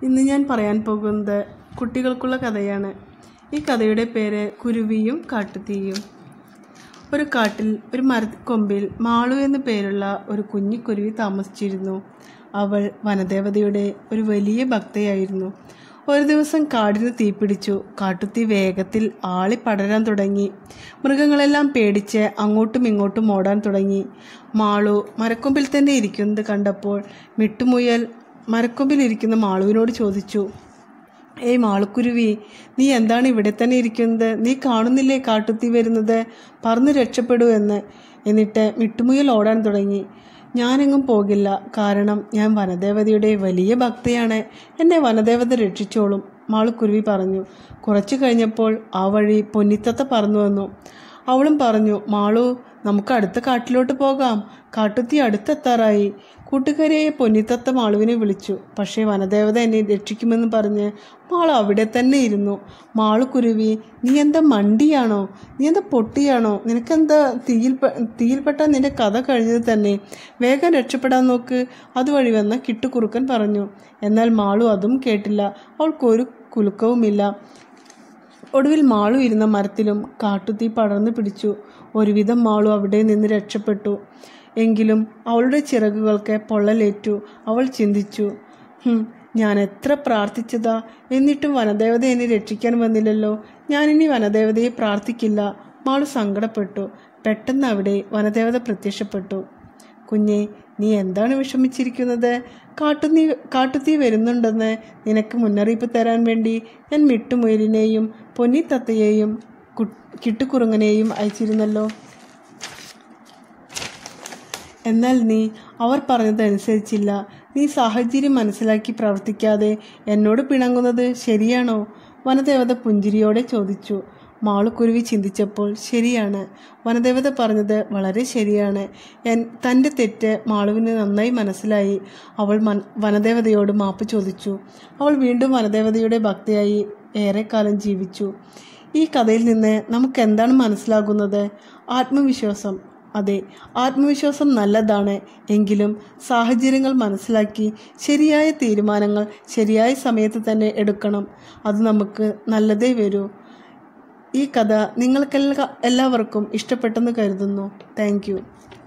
ഇന്ന് ഞാൻ പറയാൻ പോകുന്നത് കുട്ടികൾക്കുള്ള കഥയാണ് ഈ കഥയുടെ പേര് കുരുവിയും കാട്ടുതീയും ഒരു കാട്ടിൽ ഒരു മരക്കൊമ്പിൽ മാളു എന്നു പേരുള്ള ഒരു കുഞ്ഞിക്കുരുവി താമസിച്ചിരുന്നു അവൾ വനദേവതയുടെ ഒരു വലിയ ഭക്തയായിരുന്നു ഒരു ദിവസം കാടിന് തീപിടിച്ചു കാട്ടുതീ വേഗത്തിൽ ആളി പടരാൻ തുടങ്ങി മൃഗങ്ങളെല്ലാം പേടിച്ച് അങ്ങോട്ടും ഇങ്ങോട്ടും ഓടാൻ തുടങ്ങി മാളു മരക്കൊമ്പിൽ തന്നെ ഇരിക്കുന്നത് കണ്ടപ്പോൾ മിട്ടുമുയൽ മരക്കൊമ്പിൽ ഇരിക്കുന്ന മാളുവിനോട് ചോദിച്ചു ഏയ് മാളുക്കുരുവി നീ എന്താണ് ഇവിടെ തന്നെ ഇരിക്കുന്നത് നീ കാണുന്നില്ലേ കാട്ടുത്തീ വരുന്നത് പറന്ന് രക്ഷപ്പെടൂ എന്ന് എന്നിട്ട് മിട്ടുമുയൽ ഓടാൻ തുടങ്ങി ഞാനെങ്ങും പോകില്ല കാരണം ഞാൻ വനദേവതയുടെ വലിയ ഭക്തയാണ് എന്നെ വനദേവത രക്ഷിച്ചോളും മാളുക്കുരുവി പറഞ്ഞു കുറച്ചു കഴിഞ്ഞപ്പോൾ ആ വഴി പൊന്നിത്തത്ത പറന്നു വന്നു അവളും പറഞ്ഞു മാളു നമുക്ക് അടുത്ത കാട്ടിലോട്ട് പോകാം കാട്ടുത്തീ അടുത്തെത്താറായി കൂട്ടുകാരിയായ പൊന്നിത്തത്ത മാളുവിനെ വിളിച്ചു പക്ഷേ വനദേവത എന്നെ രക്ഷിക്കുമെന്ന് പറഞ്ഞ് മാളു അവിടെ തന്നെ ഇരുന്നു മാളു കുരുവി നീ എന്താ മണ്ടിയാണോ നീ എന്താ പൊട്ടിയാണോ നിനക്കെന്താ തീയിൽ തീയിൽപ്പെട്ട നിന്റെ കഥ കഴിഞ്ഞത് തന്നെ വേഗം രക്ഷപ്പെടാൻ നോക്ക് അതുവഴി വന്ന കിട്ടുകുറുക്കൻ പറഞ്ഞു എന്നാൽ മാളു അതും കേട്ടില്ല അവൾക്കൊരു കുലുക്കവുമില്ല ഒടുവിൽ മാളു ഇരുന്ന മരത്തിലും കാട്ടുതീ പടർന്നു പിടിച്ചു ഒരുവിധം മാളു അവിടെ നിന്ന് രക്ഷപ്പെട്ടു എങ്കിലും അവളുടെ ചിറകുകൾക്ക് പൊള്ളലേറ്റു അവൾ ചിന്തിച്ചു "ഹും, ഞാൻ എത്ര പ്രാർത്ഥിച്ചതാ എന്നിട്ടും വനദേവത എന്നെ രക്ഷിക്കാൻ വന്നില്ലല്ലോ ഞാനിനി വനദേവതയെ പ്രാർത്ഥിക്കില്ല മാളു സങ്കടപ്പെട്ടു പെട്ടെന്ന് അവിടെ വനദേവത പ്രത്യക്ഷപ്പെട്ടു കുഞ്ഞെ നീ എന്താണ് വിഷമിച്ചിരിക്കുന്നത് കാട്ടുതീ കാട്ടുതീ വരുന്നുണ്ടെന്ന് നിനക്ക് മുന്നറിയിപ്പ് തരാൻ വേണ്ടി ഞാൻ മിട്ടുമുയലിനെയും പൊന്നിത്തത്തയെയും കു- കിട്ടുകുറുങ്ങനെയും അയച്ചിരുന്നല്ലോ എന്നാൽ നീ അവർ പറഞ്ഞതനുസരിച്ചില്ല നീ സാഹചര്യം മനസ്സിലാക്കി പ്രവർത്തിക്കാതെ എന്നോട് പിണങ്ങുന്നത് ശരിയാണോ വനദേവത പുഞ്ചിരിയോടെ ചോദിച്ചു മാളുക്കുരുവി ചിന്തിച്ചപ്പോൾ ശരിയാണ് വനദേവത പറഞ്ഞത് വളരെ ശരിയാണ് എൻ തൻ്റെ തെറ്റ് മാളുവിന് നന്നായി മനസ്സിലായി അവൾ മൻ വനദേവതയോട് മാപ്പ് ചോദിച്ചു അവൾ വീണ്ടും വനദേവതയുടെ ഭക്തയായി ഏറെക്കാലം ജീവിച്ചു ഈ കഥയിൽ നിന്ന് നമുക്ക് എന്താണ് മനസ്സിലാകുന്നത് ആത്മവിശ്വാസം അതെ ആത്മവിശ്വാസം നല്ലതാണ് എങ്കിലും സാഹചര്യങ്ങൾ മനസ്സിലാക്കി ശരിയായ തീരുമാനങ്ങൾ ശരിയായ സമയത്ത് തന്നെ എടുക്കണം അത് നമുക്ക് നല്ലതേ വരൂ ഈ കഥ നിങ്ങൾക്കെല്ലാ എല്ലാവർക്കും ഇഷ്ടപ്പെട്ടെന്ന് കരുതുന്നു താങ്ക്